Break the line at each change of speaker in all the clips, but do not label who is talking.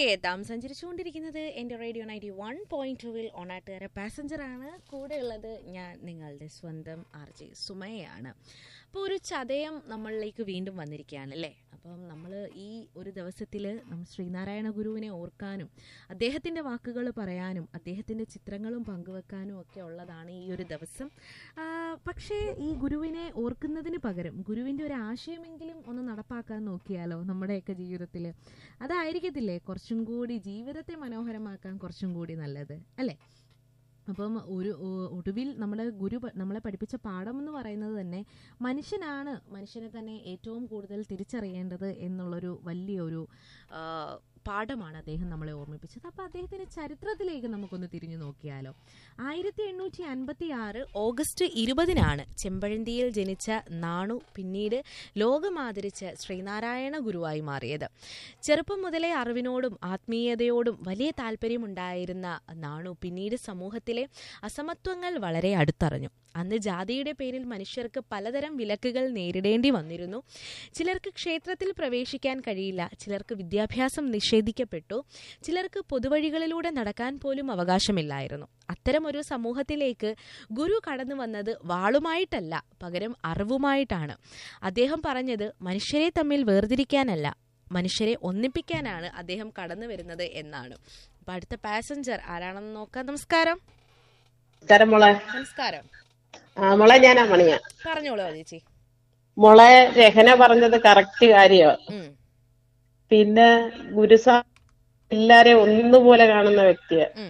എത്താം സഞ്ചരിച്ചുകൊണ്ടിരിക്കുന്നത് എൻ്റെ radio ninety one point ടുവിൽ ഓണാട്ടുകാര പാസഞ്ചറാണ് കൂടെയുള്ളത് ഞാൻ നിങ്ങളുടെ സ്വന്തം ആർ ജെ സുമയാണ് അപ്പോൾ ഒരു ചതയം നമ്മളിലേക്ക് വീണ്ടും വന്നിരിക്കുകയാണ് അല്ലേ അപ്പം നമ്മൾ ഈ ഒരു ദിവസത്തിൽ നമ്മൾ ശ്രീനാരായണ ഗുരുവിനെ ഓർക്കാനും അദ്ദേഹത്തിൻ്റെ വാക്കുകൾ പറയാനും അദ്ദേഹത്തിൻ്റെ ചിത്രങ്ങളും പങ്കുവെക്കാനും ഒക്കെ ഉള്ളതാണ് ഈ ഒരു ദിവസം ആ, പക്ഷേ ഈ ഗുരുവിനെ ഓർക്കുന്നതിന് പകരം ഗുരുവിൻ്റെ ഒരു ആശയമെങ്കിലും ഒന്ന് നടപ്പാക്കാൻ നോക്കിയാലോ നമ്മുടെയൊക്കെ ജീവിതത്തിൽ അതായിരിക്കത്തില്ലേ കുറച്ചും കൂടി ജീവിതത്തെ മനോഹരമാക്കാൻ കുറച്ചും കൂടി നല്ലത് അല്ലേ അപ്പം ഒരു ഒ- ഒടുവിൽ നമ്മുടെ ഗുരു പ- നമ്മളെ പഠിപ്പിച്ച പാഠം എന്ന് പറയുന്നത് തന്നെ മനുഷ്യനാണ് മനുഷ്യനെ തന്നെ ഏറ്റവും കൂടുതൽ തിരിച്ചറിയേണ്ടത് എന്നുള്ളൊരു വലിയൊരു ആ, പാഠമാണ് അദ്ദേഹം നമ്മളെ ഓർമ്മിപ്പിച്ചത് അപ്പോൾ അദ്ദേഹത്തിൻ്റെ ചരിത്രത്തിലേക്ക് നമുക്കൊന്ന് തിരിഞ്ഞു നോക്കിയാലോ ആയിരത്തി എണ്ണൂറ്റി അൻപത്തി ആറ് ഓഗസ്റ്റ് ഇരുപതിനാണ് ചെമ്പഴന്തിയിൽ ജനിച്ച നാണു പിന്നീട് ലോകമാദരിച്ച ശ്രീനാരായണ ഗുരുവായി മാറിയത് ചെറുപ്പം മുതലേ അറിവിനോടും ആത്മീയതയോടും വലിയ താല്പര്യമുണ്ടായിരുന്ന നാണു പിന്നീട് സമൂഹത്തിലെ അസമത്വങ്ങൾ വളരെ അടുത്തറിഞ്ഞു അന്ന് ജാതിയുടെ പേരിൽ മനുഷ്യർക്ക് പലതരം വിലക്കുകൾ നേരിടേണ്ടി വന്നിരുന്നു ചിലർക്ക് ക്ഷേത്രത്തിൽ പ്രവേശിക്കാൻ കഴിയില്ല ചിലർക്ക് വിദ്യാഭ്യാസം നിഷേധിക്കപ്പെട്ടു ചിലർക്ക് പൊതുവഴികളിലൂടെ നടക്കാൻ പോലും അവകാശമില്ലായിരുന്നു അത്തരമൊരു സമൂഹത്തിലേക്ക് ഗുരു കടന്നു വന്നത് വാളുമായിട്ടല്ല പകരം അറിവുമായിട്ടാണ് അദ്ദേഹം പറഞ്ഞത് മനുഷ്യരെ തമ്മിൽ വേർതിരിക്കാനല്ല മനുഷ്യരെ ഒന്നിപ്പിക്കാനാണ് അദ്ദേഹം കടന്നു വരുന്നത് എന്നാണ് അപ്പൊ അടുത്ത പാസഞ്ചർ ആരാണെന്ന് നോക്കാം നമസ്കാരം
നമസ്കാരം മോളെ
നമസ്കാരം
ആ മോളെ ഞാനാ മണിയ
പറഞ്ഞോളൂ ചേച്ചി
മോളെ രഹന പറഞ്ഞത് കറക്റ്റ് കാര്യോ
ഉം,
പിന്നെ ഗുരുസാ എല്ലാരെയും ഒന്നുപോലെ കാണുന്ന വ്യക്തിയാ
ഉം,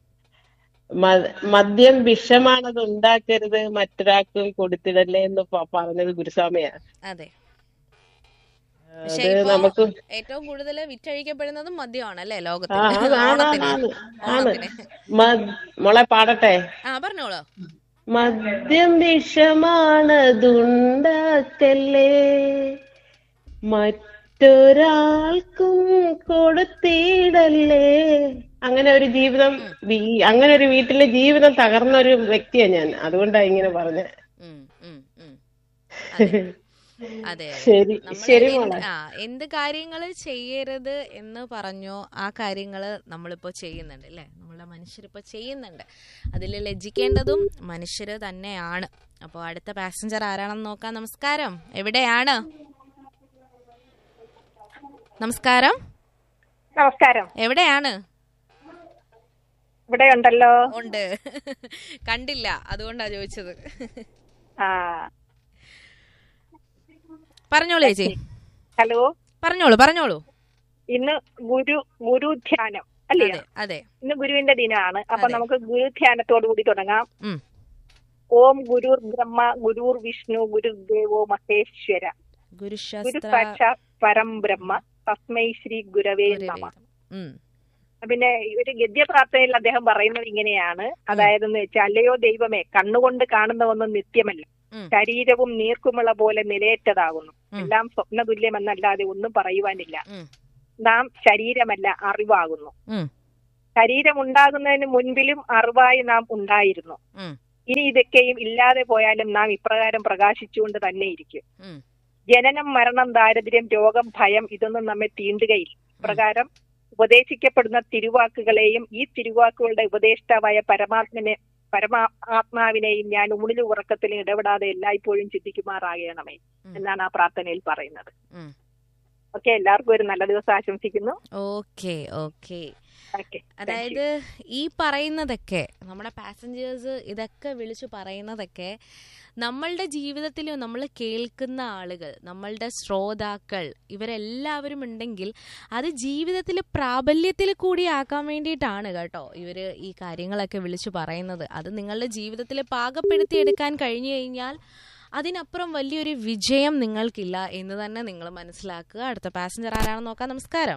മ- മദ്യം വിഷമാണത് ഉണ്ടാക്കരുത് മറ്റൊരാൾക്ക് കൊടുത്തിടല്ലേ എന്ന് പ- പറഞ്ഞത് ഗുരുസ്വാമിയാ
അതെ പക്ഷെ
അത്
ഇപ്പോ
നമുക്ക്
ഏറ്റവും കൂടുതൽ വിറ്റഴിക്കപ്പെടുന്നതും മദ്യമാണ് അല്ലേ
ആ
ലോകത്തിൽ
ആണ് ആണ് ആണ്
ഓണത്തിന്
ആണ് ആണ്
ഓണത്തിന്
മ- മോളെ പാടട്ടെ
ആ പറഞ്ഞോളൂ
മദ്യം വിഷമാണതുണ്ടാക്കല്ലേ മറ്റൊരാൾക്കും കൊടുത്തിടല്ലേ അങ്ങനെ ഒരു ജീവിതം വീ- അങ്ങനെ ഒരു വീട്ടിലെ ജീവിതം തകർന്ന ഒരു വ്യക്തിയാ ഞാൻ അതുകൊണ്ടാ ഇങ്ങനെ പറഞ്ഞത്
ഉം, ഉം, ഉം. അതെ അതെ
ശരി
നമ്മള്
ശരി
എന്ത്
മോളെ
ആ എന്ത് കാര്യങ്ങൾ ചെയ്യരുത് എന്ന് പറഞ്ഞോ ആ കാര്യങ്ങൾ നമ്മളിപ്പോ ചെയ്യുന്നുണ്ട് അല്ലേ നമ്മളെ മനുഷ്യരിപ്പോ ചെയ്യുന്നുണ്ട് അതിൽ ലജ്ജിക്കേണ്ടതും മനുഷ്യര് തന്നെയാണ് അപ്പോൾ അടുത്ത പാസഞ്ചർ ആരാണെന്ന് നോക്കാം നമസ്കാരം എവിടെയാണ് നമസ്കാരം
നമസ്കാരം
എവിടെയാണ്
ഇവിടെ ഉണ്ടല്ലോ
ഉണ്ട് കണ്ടില്ല അതുകൊണ്ടാ ചോദിച്ചത്
ആ
പറഞ്ഞോളൂ ചേച്ചി
ഹലോ
പറഞ്ഞോളൂ പറഞ്ഞോളൂ
ഇന്ന് ഗുരു ഗുരു ധ്യാനം അല്ലേ
അതെ അതെ
ഇന്ന് ഗുരുവിന്റെ ദിനമാണ് അപ്പൊ
അതെ.
നമുക്ക് ഗുരു ധ്യാനത്തോടു കൂടി തുടങ്ങാം
ഉം.
ഓം ഗുരുർ ബ്രഹ്മ ഗുരുർ വിഷ്ണു ഗുരുദേവോ മഹേശ്വര ഗുരു
ഗുരുശാസ്ത്ര
സാക്ഷാത് പരം ബ്രഹ്മ തസ്മൈ ശ്രീ ഗുരവേ നമ
ഉം
പിന്നെ ഒരു ഗദ്യ പ്രാർത്ഥനയിൽ അദ്ദേഹം പറയുന്നത് ഇങ്ങനെയാണ് അതായത് എന്ന് വെച്ചാൽ അല്ലയോ ദൈവമേ കണ്ണുകൊണ്ട് കാണുന്ന ഒന്നും നിത്യമല്ല
ഉം.
ശരീരവും നീർക്കുമുള പോലെ നിലയറ്റതാകുന്നു
ഉം.
എല്ലാം സ്വപ്നതുല്യമെന്നല്ലാതെ ഒന്നും പറയുവാനില്ല
ഉം.
നാം ശരീരമല്ല അറിവാകുന്നു
ഉം.
ശരീരം ഉണ്ടാകുന്നതിന് മുൻപിലും അറിവായി നാം ഉണ്ടായിരുന്നു
ഉം.
ഇനി ഇതൊക്കെയും ഇല്ലാതെ പോയാലും നാം ഇപ്രകാരം പ്രകാശിച്ചുകൊണ്ട് തന്നെ ഇരിക്കും
ഉം.
ജനനം മരണം ദാരിദ്ര്യം രോഗം ഭയം ഇതൊന്നും നമ്മെ തീണ്ടുകയില്ല പ്രകാരം ഉപദേശിക്കപ്പെടുന്ന തിരുവാക്കുകളെയും ഈ തിരുവാക്കുകളുടെ ഉപദേഷ്ടാവായ പരമാത്മനെ പരമാ ആത്മാവിനെയും ഞാൻ ഊണിലും ഉറക്കത്തിലും ഇടപെടാതെ എല്ലായ്പ്പോഴും ചിന്തിക്കുമാറാകണമേ
ഉം.
എന്നാണ് ആ പ്രാർത്ഥനയിൽ പറയുന്നത്
ഉം.
ഓക്കെ എല്ലാവർക്കും ഒരു നല്ല ദിവസം ആശംസിക്കുന്നു
ഓക്കെ ഓക്കെ
ഓക്കെ
അതായത് ഈ പറയുന്നതൊക്കെ നമ്മുടെ പാസഞ്ചേഴ്സ് ഇതൊക്കെ വിളിച്ചു പറയുന്നതൊക്കെ നമ്മളുടെ ജീവിതത്തിലും നമ്മൾ കേൾക്കുന്ന ആളുകൾ നമ്മളുടെ ശ്രോതാക്കൾ ഇവരെല്ലാവരും ഉണ്ടെങ്കിൽ അത് ജീവിതത്തിൽ പ്രാബല്യത്തിൽ കൂടി ആക്കാൻ വേണ്ടിയിട്ടാണ് കേട്ടോ ഇവർ ഈ കാര്യങ്ങളൊക്കെ വിളിച്ചു പറയുന്നത് അത് നിങ്ങളുടെ ജീവിതത്തിൽ പാകപ്പെടുത്തിയെടുക്കാൻ കഴിഞ്ഞു കഴിഞ്ഞാൽ അതിനപ്പുറം വലിയൊരു വിജയം നിങ്ങൾക്കില്ല എന്ന് തന്നെ നിങ്ങൾ മനസ്സിലാക്കുക അടുത്ത പാസഞ്ചർ ആരാണെന്ന് നോക്കാം നമസ്കാരം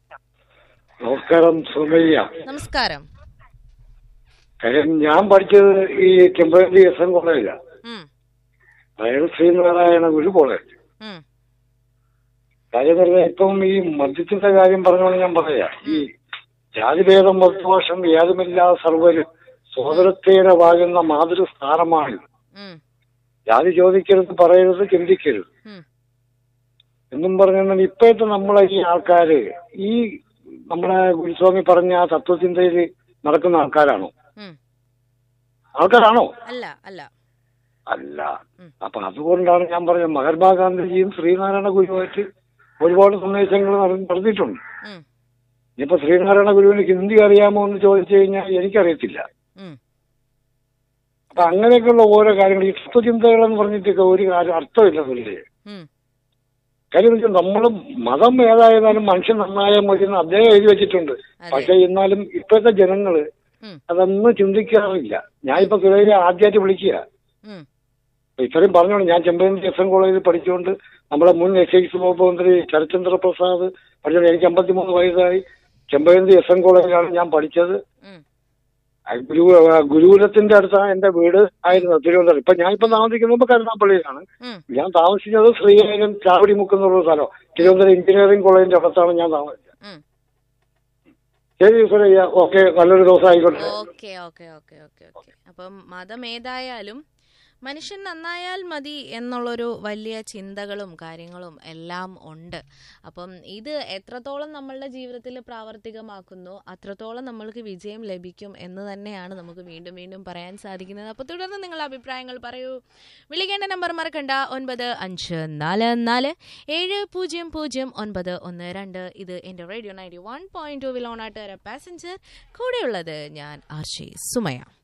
നമസ്കാരം സുമയ്യ
നമസ്കാരം
കാര്യം ഞാൻ പഠിച്ചത് ഈ ചെമ്പഴന്തി എസ് എൻ കോളേജിലാണ്
ഉം
അതായത് ശ്രീനാരായണ ഗുരു കോളേജ്
ഉം
കാര്യം എന്ന് പറഞ്ഞാൽ ഇപ്പം ഈ മദ്യത്തിന്റെ കാര്യം പറഞ്ഞോണ്ട് ഞാൻ പറയാ ഈ ജാതിഭേദം മതദോഷം ഏതുമില്ലാതെ സർവരും സോദരത്തേടെ വാഴുന്ന മാതൃസ്ഥാനമാണിത്
ഉം
ജാതി ചോദിക്കരുത് പറയരുത് ചിന്തിക്കരുത്
ഉം
എന്നും പറഞ്ഞാൽ ഇപ്പോഴത്തെ നമ്മളെ ഈ ആൾക്കാര് ഈ നമ്മുടെ ഗുരുസ്വാമി പറഞ്ഞ ആ തത്വചിന്തയിൽ നടക്കുന്ന ആൾക്കാരാണോ
ഉം.
ആൾക്കാരാണോ
അല്ല അല്ല
അല്ല
ഉം.
അപ്പൊ അതുകൊണ്ടാണ് ഞാൻ പറഞ്ഞത് മഹാത്മാഗാന്ധിജിയും ശ്രീനാരായണ ഗുരുവായിട്ട് ഒരുപാട് സന്ദേശങ്ങൾ നട- നടത്തിയിട്ടുണ്ട്
ഉം,
ഇനിയിപ്പോ ശ്രീനാരായണ ഗുരുവിന് ഹിന്ദി അറിയാമോ എന്ന് ചോദിച്ചു കഴിഞ്ഞാൽ എനിക്കറിയത്തില്ല
ഉം,
അപ്പൊ അങ്ങനെയൊക്കെയുള്ള ഓരോ കാര്യങ്ങൾ ഈ തത്വചിന്തകൾ എന്ന് പറഞ്ഞിട്ടൊക്കെ ഒരു കാര്യം അർത്ഥമില്ല പുള്ളിയെ
ഉം,
കാര്യം എന്ന് വെച്ചാൽ നമ്മൾ മതം ഏതായാലും മനുഷ്യൻ നന്നായാൽ മതി എന്ന് അദ്ദേഹം എഴുതി വെച്ചിട്ടുണ്ട്
അതെ.
പക്ഷെ എന്നാലും ഇപ്പോഴത്തെ ജനങ്ങള്
ഉം,
അതൊന്നും ചിന്തിക്കാറില്ല ഞാൻ ഇപ്പൊ പിള്ളേരെ ആദ്യമായിട്ട് വിളിക്കുക
ഉം,
അപ്പൊ ഇത്രയും പറഞ്ഞോളൂ ഞാൻ ചെമ്പഴന്തി എസ് എൻ കോളേജിൽ പഠിച്ചുകൊണ്ട് നമ്മുടെ മുൻ എക്സൈസ് വകുപ്പ് മന്ത്രി ശരത്ചന്ദ്ര പ്രസാദ് പഠിച്ചോണ്ട് എനിക്ക് അമ്പത്തിമൂന്ന് വയസ്സായി ചെമ്പഴന്തി എസ് എൻ കോളേജിലാണ് ഞാൻ പഠിച്ചത്
ഉം.
ആ ഗുരു ആ ഗുരുകുലത്തിന്റെ അടുത്താണ് എന്റെ വീട് ആയിരുന്നത് തിരുവനന്തപുരം ഇപ്പൊ ഞാൻ ഇപ്പൊ താമസിക്കുന്നത് കരുനാപ്പള്ളിയിലാണ്
ഉം.
ഞാൻ താമസിച്ചത് ശ്രീകാര്യം ചാവടിമുക്ക് എന്നുള്ള സ്ഥലം തിരുവനന്തപുരം എഞ്ചിനീയറിംഗ് കോളേജിന്റെ അടുത്താണ് ഞാൻ താമസിച്ചത്
ഉം.
ശരി സുരയ്യ ഓക്കെ നല്ലൊരു ദിവസം ആയിക്കോട്ടെ
okay okay okay okay okay അപ്പം മതം ഏതായാലും മനുഷ്യൻ നന്നായാൽ മതി എന്നുള്ളൊരു വലിയ ചിന്തകളും കാര്യങ്ങളും എല്ലാം ഉണ്ട് അപ്പം ഇത് എത്രത്തോളം നമ്മളുടെ ജീവിതത്തിൽ പ്രാവർത്തികമാക്കുന്നു അത്രത്തോളം നമ്മൾക്ക് വിജയം ലഭിക്കും എന്ന് തന്നെയാണ് നമുക്ക് വീണ്ടും വീണ്ടും പറയാൻ സാധിക്കുന്നത് അപ്പോൾ തുടർന്ന് നിങ്ങളുടെ അഭിപ്രായങ്ങൾ പറയൂ വിളിക്കേണ്ട നമ്പർ മറക്കണ്ട ഒൻപത് അഞ്ച് നാല് നാല് ഏഴ് പൂജ്യം പൂജ്യം ഒൻപത് ഒന്ന് രണ്ട് ഇത് എൻ്റെ radio ninety one point two വിലോണാട്ട് പാസഞ്ചർ കൂടെയുള്ളത് ഞാൻ ആർഷി സുമയ